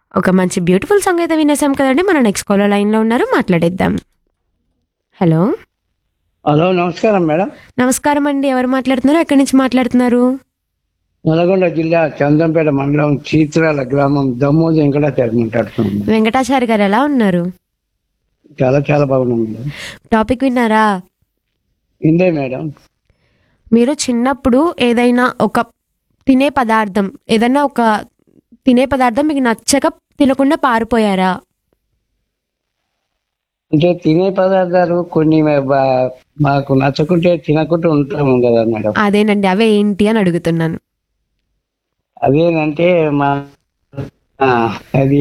ఒక మంచి beautiful song అయితే వినేసాం కదండి మన నెక్స్ట్ కాలర్ లైన్లో ఉన్నారు మాట్లాడేద్దాం హలో హలో నమస్కారం మేడం నమస్కారం అండి ఎవరు మాట్లాడుతున్నారు ఎక్కడి నుంచి మాట్లాడుతున్నారు నల్గొండ జిల్లా చందంపేట మండలం చీత్రాల గ్రామం దమ్మోజు వెంకటాచారి మాట్లాడుతున్నాం వెంకటాచారి గారు ఎలా ఉన్నారు చాలా చాలా బాగున్నాం మేడం టాపిక్ విన్నారా ఇందే మేడం మీరు చిన్నప్పుడు ఏదైనా ఒక తినే పదార్థం ఏదైనా ఒక తినే పదార్థం మీకు నచ్చక తినకుండా పారిపోయారా అంటే తినే పదార్థాలు కొన్ని మే- బా- మాకు నచ్చకుంటే తినకుంటూ ఉంటాము కదా మేడం అదేనండి అవే ఏంటి అని అడుగుతున్నాను అదేనంటే మా ఆ, అది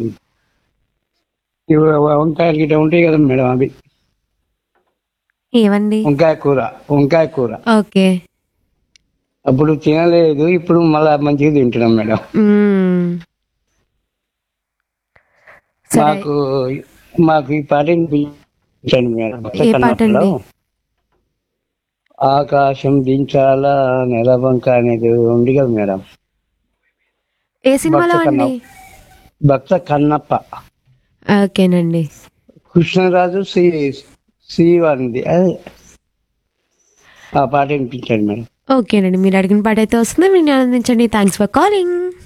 ఇవి వంకాయలు గిట్ట ఉంటాయి కదా మేడం అవి ఏవండి వంకాయ కూర వంకాయ కూర ఓకే అప్పుడు తినలేదు ఇప్పుడు మళ్ళా మంచిగా తింటున్నాం మేడం మ్మ్. సరే మాకు మాకు ఈ పాట వినిపించండి మేడం ఏ పాట అండి? ఆకాశం దించాలా నెలవంక అనేది ఉంది కదా మేడం ఏ సినిమాలో భక్త అండి భక్త కన్నప్ప ఓకేనండి కృష్ణరాజు శ్రీ శ్రీవారిది అదే ఆ పాట వినిపించండి మేడం ఓకేనండి మీరు అడిగిన పాట అయితే వస్తుంది మీరు ఆనందించండి థ్యాంక్స్ ఫర్ కాలింగ్